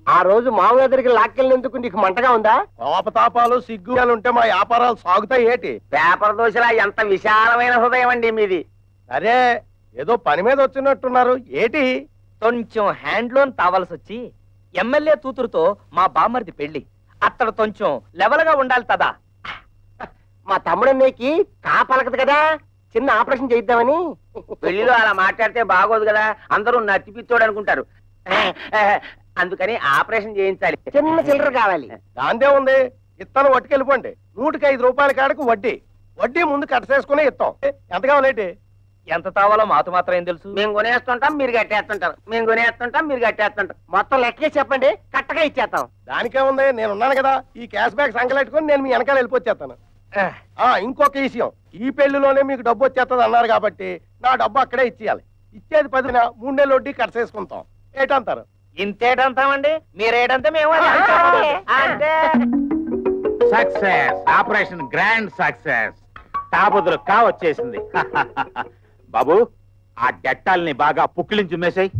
ఆ రోజు మామూలు దగ్గరికి లాక్కెళ్ళినందుకు నీకు మంటగా ఉందా కోపతాపాలు సిగ్గులు ఉంటే మా వ్యాపారాలు సాగుతాయి ఏటి పేపర్ దోశలా ఎంత విశాలమైన హృదయం అండి మీది అరే ఏదో పని మీద వచ్చినట్టున్నారు ఏటి కొంచెం హ్యాండ్ లోన్ తావాల్సి వచ్చి ఎమ్మెల్యే కూతురుతో మా బామ్మర్ది పెళ్లి అత్తడు కొంచెం లెవెల్గా ఉండాలి తదా మా తమ్ముడన్నయ్యకి కాపలకదు కదా చిన్న ఆపరేషన్ చేయిద్దామని పెళ్లిలో అలా మాట్లాడితే బాగోదు కదా అందరూ నత్తిపిత్తోడు అనుకుంటారు అందుకని ఆపరేషన్ చేయించాలి చిన్న చిల్లర కావాలి దాందే ఉంది ఇత్తనం పట్టుకెళ్ళిపోండి నూటికి ఐదు రూపాయల కాడకు వడ్డీ వడ్డీ ముందు కట్టసేసుకుని ఇస్తాం ఎంత కావాలేటి ఎంత తావాలో మాతో మాత్రం ఏం తెలుసు మేము కొనేస్తుంటాం మీరు కట్టేస్తుంటారు మేము కొనేస్తుంటాం మీరు కట్టేస్తుంటారు మొత్తం లెక్కే చెప్పండి కట్టగా ఇచ్చేస్తాం దానికేముంది నేను ఉన్నాను కదా ఈ క్యాష్ బ్యాక్ సంకలెట్టుకుని నేను మీ వెనకాల వెళ్ళిపోచ్చేస్తాను ఆ ఇంకొక విషయం ఈ పెళ్లిలోనే మీకు డబ్బు వచ్చేస్తుంది అన్నారు కాబట్టి నా డబ్బు అక్కడే ఇచ్చేయాలి ఇచ్చేది పదిన మూడు నెలలు వడ్డీ కట్టసేసుకుంటాం ఏటంటారు ఇంతేటంతామండి మీరేటంటే మేము అదే అంటామండి. అంటే సక్సెస్ ఆపరేషన్ గ్రాండ్ సక్సెస్ తాబుదులు కా వచ్చేసింది బాబు ఆ డెట్టాల్ని బాగా పుక్కిలించి మేసాయి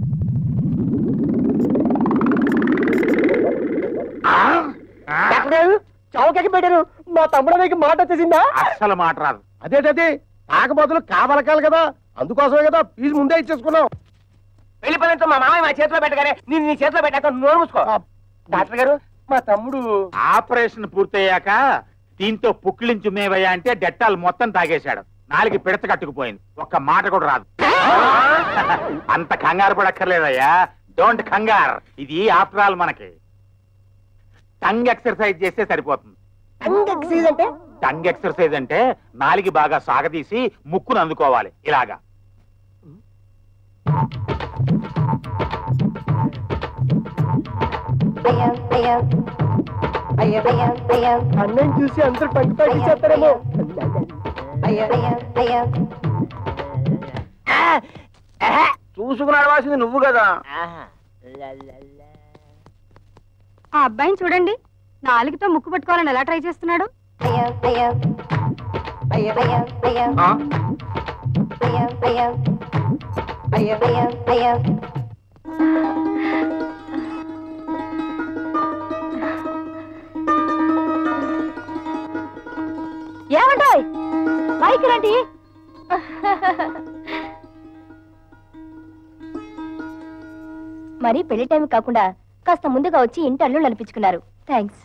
డాక్టర్ గారు చౌకకి పెట్టారు మా తమ్ముడన్నయ్యకి మాట వచ్చేసిందా అస్సలు మాట రాదు అదేటది తాక బదులు కావలకాలి కదా అందుకోసమే కదా ఫీజు ముందే ఇచ్చేసుకున్నాం పెళ్లి పనులతో మా మామయ్య మా చేతిలో పెట్టగానే నేను నీ చేతిలో పెట్టాక నోరు మూసుకో డాక్టర్ గారు మా తమ్ముడు ఆపరేషన్ పూర్తయ్యాక దీంతో పుక్కిలించు మేవయ్యా అంటే డెట్టాల్ మొత్తం తాగేశాడు నాలుగు పిడత కట్టుకుపోయింది ఒక్క మాట కూడా రాదు అంత కంగారు పడక్కర్లేదయ్యా డోంట్ కంగార్ ఇది ఆఫ్టర్ ఆల్ మనకి టంగ్ ఎక్సర్సైజ్ చేస్తే సరిపోతుంది టంగ్ ఎక్సైజ్ అంటే టంగ్ ఎక్సర్సైజ్ అంటే నాలిగి బాగా సాగదీసి ముక్కును అందుకోవాలి ఇలాగా అన్నయ్య చూసి అందరూ టంగ్ తగ్గించేస్తారేమో చూసుకుని నడవాల్సింది నువ్వు కదా ఆ అబ్బాయిని చూడండి నాలుగుతో ముక్కు పట్టుకోవాలని ఎలా ట్రై చేస్తున్నాడు ఏమంటాయ్ పైకి రండి మరి పెళ్లి టైం కాకుండా కాస్త ముందుగా వచ్చి ఇంటి అల్లు నడిపించుకున్నారు థ్యాంక్స్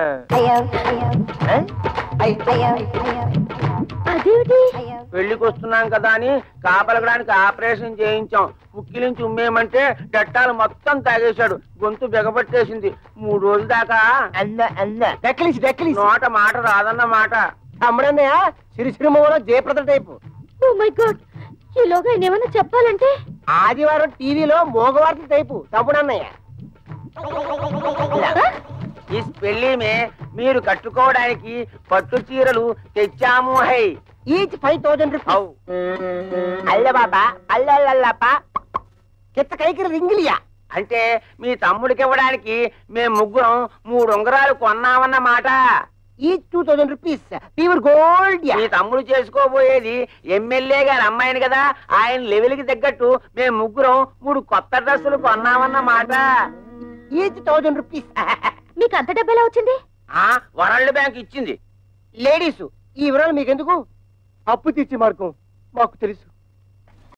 అదేమిటి పెళ్లికి వస్తున్నాం కదా అని కాపలగడానికి ఆపరేషన్ చేయించాం పుక్కిలించి ఉమ్మేయమంటే డట్టాలు మొత్తం తాగేశాడు గొంతు బిగపట్టేసింది మూడు రోజుల దాకా అన్న అన్న దక్కలిసి దక్కలిసి నోట మాట రాదన్న మాట తమ్ముడన్నయ్య సిరిసిరిమలో Jayaprada type oh my god ఈలోగా ఆయన ఏమన్నా చెప్పాలంటే ఆదివారం టీవీలో మోగవార్తల టైపు తమ్ముడన్నయ్య ఈ పెళ్లి మే మీరు కట్టుకోవడానికి పట్టు చీరలు తెచ్చాము హై ఈచ్ ఫైవ్ థౌజండ్ ఔ. రూపీస్ అల్ల బాబా అల్లల్లప్ప కిత్త కైకి రింగిలియా అంటే మీ తమ్ముడికి ఇవ్వడానికి మేము ముగ్గురం మూడు ఉంగరాలు కొన్నామన్న మాట each two thousand rupees pure gold మీ తమ్ముడు చేసుకోబోయేది ఎమ్మెల్యే గారి అమ్మాయిని కదా ఆయన లెవెల్కి తగ్గట్టు మేము ముగ్గురం మూడు కొత్త డ్రెస్సులు కొన్నామన్న మాట ఈచ్ థౌజండ్ రూపీస్ మీకు అంత డబ్బు ఎలా వచ్చింది ఆ వరల్డ్ బ్యాంక్ ఇచ్చింది లేడీస్ ఈ వివరాలు మీకెందుకు అప్పు తెచ్చి మార్గం మాకు తెలుసు